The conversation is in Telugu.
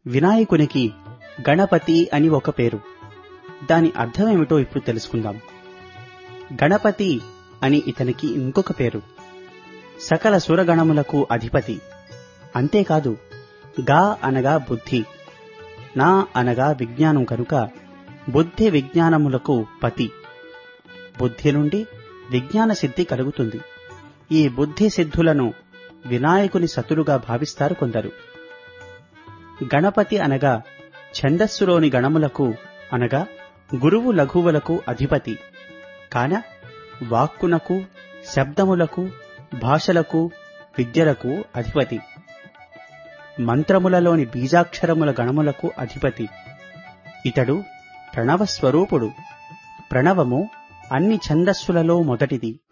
వినాయకునికి గణపతి అని ఒక పేరు దాని అర్థమేమిటో ఇప్పుడు తెలుసుకుందాం గణపతి అని ఇతనికి ఇంకొక పేరు సకల సురగణములకు అధిపతి అంతేకాదు గా అనగా బుద్ధి నా అనగా విజ్ఞానం కనుక బుద్ధి విజ్ఞానములకు పతి బుద్ధి నుండి విజ్ఞాన సిద్ధి కలుగుతుంది ఈ బుద్ధి సిద్ధులను వినాయకుని సతులుగా భావిస్తారు కొందరు గణపతి అనగా ఛందస్సులోని గణములకు అనగా గురువు లఘువులకు అధిపతి కాన వాక్కునకు శబ్దములకు భాషలకు విద్యలకు అధిపతి మంత్రములలోని బీజాక్షరముల గణములకు అధిపతి ఇతడు ప్రణవ స్వరూపుడు ప్రణవము అన్ని ఛందస్సులలో మొదటిది